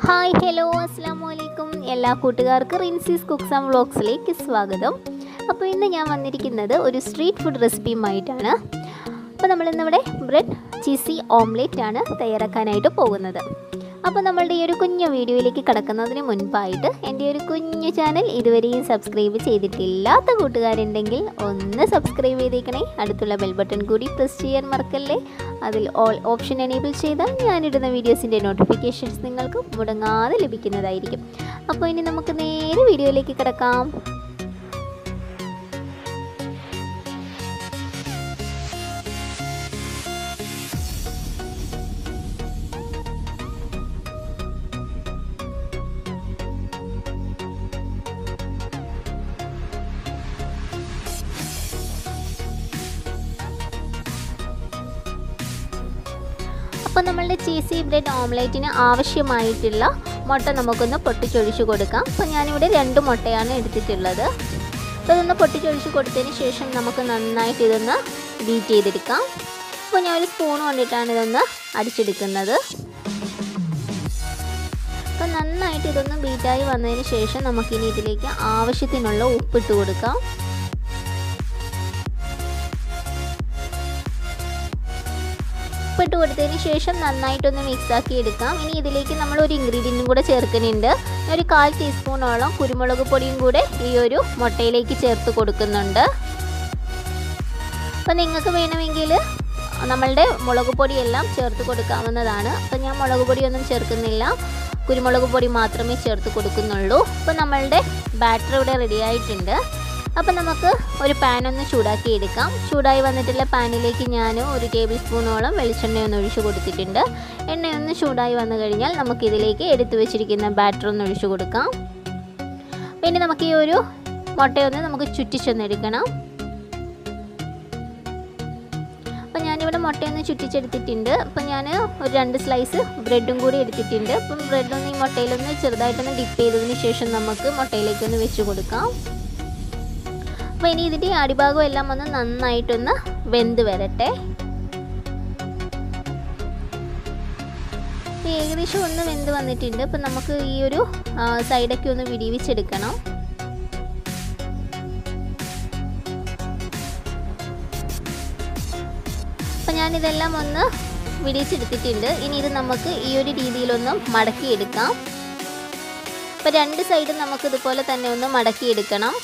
hi hello അസ്സാം വലൈക്കും എല്ലാ കൂട്ടുകാർക്കും റിൻസീസ് കുക്സ് ആൻഡ് വ്ളോഗ്സിലേക്ക് സ്വാഗതം അപ്പോൾ ഇന്ന് ഞാൻ വന്നിരിക്കുന്നത് ഒരു സ്ട്രീറ്റ് ഫുഡ് റെസിപ്പിയുമായിട്ടാണ് അപ്പോൾ നമ്മളിന്നിവിടെ ബ്രെഡ് ചീസി ഓംലെറ്റ് ആണ് തയ്യാറാക്കാനായിട്ട് പോകുന്നത് അപ്പോൾ നമ്മളുടെ ഈ ഒരു കുഞ്ഞു വീഡിയോയിലേക്ക് കടക്കുന്നതിന് മുൻപായിട്ട് എൻ്റെ ഒരു കുഞ്ഞു ചാനൽ ഇതുവരെയും സബ്സ്ക്രൈബ് ചെയ്തിട്ടില്ലാത്ത കൂട്ടുകാരുണ്ടെങ്കിൽ ഒന്ന് സബ്സ്ക്രൈബ് ചെയ്തേക്കണേ അടുത്തുള്ള ബെൽ ബട്ടൺ കൂടി പ്രസ് ചെയ്യാൻ മറക്കല്ലേ അതിൽ ഓൾ ഓപ്ഷൻ എനേബിൾ ചെയ്താൽ ഞാനിടുന്ന വീഡിയോസിൻ്റെ നോട്ടിഫിക്കേഷൻസ് നിങ്ങൾക്ക് മുടങ്ങാതെ ലഭിക്കുന്നതായിരിക്കും അപ്പോൾ ഇനി നമുക്ക് നേരെ വീഡിയോയിലേക്ക് കിടക്കാം അപ്പോൾ നമ്മളുടെ ചീസി ബ്രെഡ് ഓംലേറ്റിന് ആവശ്യമായിട്ടുള്ള മുട്ട നമുക്കൊന്ന് പൊട്ടിച്ചൊഴിച്ച് കൊടുക്കാം അപ്പോൾ ഞാനിവിടെ രണ്ട് മുട്ടയാണ് എടുത്തിട്ടുള്ളത് അപ്പോൾ ഇതൊന്ന് പൊട്ടിച്ചൊഴിച്ച് കൊടുത്തതിന് ശേഷം നമുക്ക് നന്നായിട്ട് ഇതൊന്ന് ബീറ്റ് ചെയ്തെടുക്കാം അപ്പോൾ ഞാൻ ഒരു സ്പൂൺ കൊണ്ടിട്ടാണ് ഇതൊന്ന് അടിച്ചെടുക്കുന്നത് അപ്പോൾ നന്നായിട്ട് ഇതൊന്ന് ബീറ്റായി വന്നതിന് ശേഷം നമുക്കിനി ഇതിലേക്ക് ആവശ്യത്തിനുള്ള ഉപ്പിട്ട് കൊടുക്കാം ഉപ്പിട്ട് കൊടുത്തതിന് ശേഷം നന്നായിട്ടൊന്ന് മിക്സ് ആക്കി എടുക്കാം ഇനി ഇതിലേക്ക് നമ്മൾ ഒരു ഇൻഗ്രീഡിയൻറ്റും കൂടെ ചേർക്കുന്നുണ്ട് ഒരു കാൽ ടീസ്പൂണോളം കുരുമുളക് പൊടിയും കൂടെ ഈ ഒരു മുട്ടയിലേക്ക് ചേർത്ത് കൊടുക്കുന്നുണ്ട് അപ്പം നിങ്ങൾക്ക് വേണമെങ്കിൽ നമ്മളുടെ മുളക് പൊടിയെല്ലാം ചേർത്ത് കൊടുക്കാവുന്നതാണ് അപ്പം ഞാൻ മുളക് പൊടിയൊന്നും ചേർക്കുന്നില്ല കുരുമുളക് പൊടി മാത്രമേ ചേർത്ത് കൊടുക്കുന്നുള്ളൂ അപ്പോൾ നമ്മളുടെ ബാറ്റർ ഇവിടെ റെഡി ആയിട്ടുണ്ട് അപ്പോൾ നമുക്ക് ഒരു പാൻ ഒന്ന് ചൂടാക്കി എടുക്കാം ചൂടായി വന്നിട്ടുള്ള പാനിലേക്ക് ഞാൻ ഒരു ടേബിൾ സ്പൂണോളം വെളിച്ചെണ്ണ ഒന്ന് ഒഴിച്ചു കൊടുത്തിട്ടുണ്ട് എണ്ണയൊന്ന് ചൂടായി വന്നു കഴിഞ്ഞാൽ നമുക്കിതിലേക്ക് എടുത്തു വെച്ചിരിക്കുന്ന ബാറ്റർ ഒന്ന് ഒഴിച്ചു കൊടുക്കാം പിന്നെ നമുക്ക് ഈ ഒരു മുട്ടയൊന്ന് നമുക്ക് ചുറ്റിച്ചൊന്നെടുക്കണം അപ്പം ഞാനിവിടെ മുട്ടയൊന്ന് ചുറ്റിച്ചെടുത്തിട്ടുണ്ട് അപ്പം ഞാൻ ഒരു രണ്ട് സ്ലൈസ് ബ്രെഡും കൂടി എടുത്തിട്ടുണ്ട് അപ്പം ബ്രെഡൊന്ന് ഈ മുട്ടയിലൊന്ന് ചെറുതായിട്ടൊന്ന് ഡിപ്പ് ചെയ്തതിന് ശേഷം നമുക്ക് മുട്ടയിലേക്കൊന്ന് വെച്ച് കൊടുക്കാം അപ്പോൾ ഇനി ഇതിൻ്റെ അടിഭാഗം എല്ലാം ഒന്ന് നന്നായിട്ടൊന്ന് വെന്ത് വരട്ടെ ഏകദേശം ഒന്ന് വെന്ത് വന്നിട്ടുണ്ട് അപ്പം നമുക്ക് ഈ ഒരു സൈഡൊക്കെ ഒന്ന് വിടിവിച്ചെടുക്കണം അപ്പം ഞാനിതെല്ലാം ഒന്ന് വിടിച്ചെടുത്തിട്ടുണ്ട് ഇനി ഇത് നമുക്ക് ഈ ഒരു രീതിയിലൊന്ന് മടക്കിയെടുക്കാം അപ്പോൾ രണ്ട് സൈഡും നമുക്ക് ഇതുപോലെ തന്നെ ഒന്ന് മടക്കിയെടുക്കണം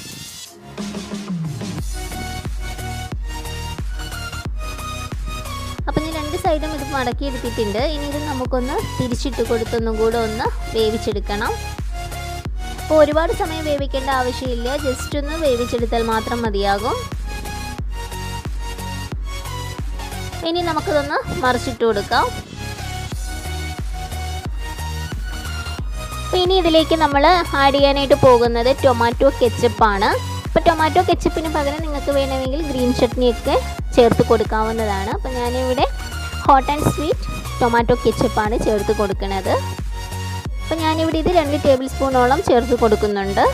അപ്പം ഞാൻ രണ്ട് സൈഡും ഇത് മടക്കി എടുത്തിട്ടുണ്ട് ഇനി ഇത് നമുക്കൊന്ന് തിരിച്ചിട്ട് കൊടുത്തൊന്നും കൂടെ ഒന്ന് വേവിച്ചെടുക്കണം അപ്പോൾ ഒരുപാട് സമയം വേവിക്കേണ്ട ആവശ്യമില്ല ജസ്റ്റ് ഒന്ന് വേവിച്ചെടുത്താൽ മാത്രം മതിയാകും ഇനി നമുക്കിതൊന്ന് മറിച്ചിട്ട് കൊടുക്കാം അപ്പോൾ ഇനി ഇതിലേക്ക് നമ്മൾ ആഡ് ചെയ്യാനായിട്ട് പോകുന്നത് ടൊമാറ്റോ കെച്ചപ്പാണ് അപ്പോൾ ടൊമാറ്റോ കെച്ചപ്പിന് പകരം നിങ്ങൾക്ക് വേണമെങ്കിൽ ഗ്രീൻ ചട്നിയൊക്കെ ചേർത്ത് കൊടുക്കാവുന്നതാണ് അപ്പോൾ ഞാനിവിടെ ഹോട്ട് ആൻഡ് സ്വീറ്റ് ടൊമാറ്റോ കെച്ചപ്പാണ് ചേർത്ത് കൊടുക്കുന്നത് അപ്പോൾ ഞാനിവിടെ ഇത് രണ്ട് ടേബിൾ സ്പൂണോളം ചേർത്ത് കൊടുക്കുന്നുണ്ട്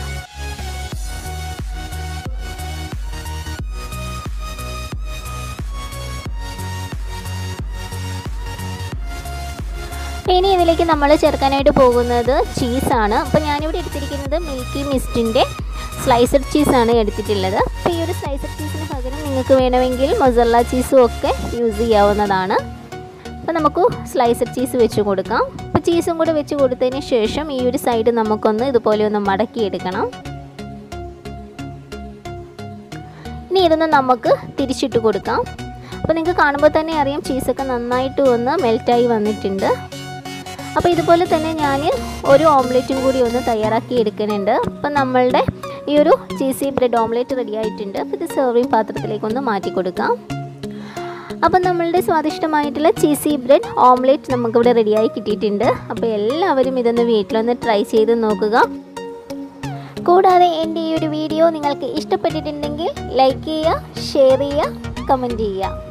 ഇനി ഇതിലേക്ക് നമ്മൾ ചേർക്കാനായിട്ട് പോകുന്നത് ചീസാണ് അപ്പോൾ ഞാനിവിടെ എടുത്തിരിക്കുന്നത് മിൽക്കി മിസ്റ്റിൻ്റെ സ്ലൈസഡ് ചീസാണ് എടുത്തിട്ടുള്ളത് അപ്പോൾ ഈ ഒരു സ്ലൈസഡ് ചീസിന് പകരം നിങ്ങൾക്ക് വേണമെങ്കിൽ മൊസല്ല ചീസും ഒക്കെ യൂസ് ചെയ്യാവുന്നതാണ് അപ്പോൾ നമുക്ക് സ്ലൈസഡ് ചീസ് വെച്ച് കൊടുക്കാം അപ്പോൾ ചീസും കൂടെ വെച്ച് കൊടുത്തതിന് ശേഷം ഈ ഒരു സൈഡ് നമുക്കൊന്ന് ഇതുപോലെ ഒന്ന് മടക്കിയെടുക്കണം ഇനി ഇതൊന്ന് നമുക്ക് തിരിച്ചിട്ട് കൊടുക്കാം അപ്പോൾ നിങ്ങൾക്ക് കാണുമ്പോൾ തന്നെ അറിയാം ചീസൊക്കെ നന്നായിട്ട് ഒന്ന് മെൽറ്റായി വന്നിട്ടുണ്ട് അപ്പോൾ ഇതുപോലെ തന്നെ ഞാൻ ഒരു ഓംലെറ്റും കൂടി ഒന്ന് തയ്യാറാക്കി എടുക്കുന്നുണ്ട് അപ്പം നമ്മളുടെ ഈ ഒരു ചീസി ബ്രെഡ് ഓംലെറ്റ് റെഡി ആയിട്ടുണ്ട് അപ്പോൾ ഇത് സെർവിങ് പാത്രത്തിലേക്ക് ഒന്ന് മാറ്റി കൊടുക്കാം അപ്പം നമ്മളുടെ സ്വാദിഷ്ടമായിട്ടുള്ള ചീസി ബ്രെഡ് ഓംലെറ്റ് നമുക്കിവിടെ റെഡിയായി കിട്ടിയിട്ടുണ്ട് അപ്പോൾ എല്ലാവരും ഇതൊന്ന് വീട്ടിലൊന്ന് ട്രൈ ചെയ്ത് നോക്കുക കൂടാതെ എൻ്റെ ഈ ഒരു വീഡിയോ നിങ്ങൾക്ക് ഇഷ്ടപ്പെട്ടിട്ടുണ്ടെങ്കിൽ ലൈക്ക് ചെയ്യുക ഷെയർ ചെയ്യുക കമൻറ്റ് ചെയ്യുക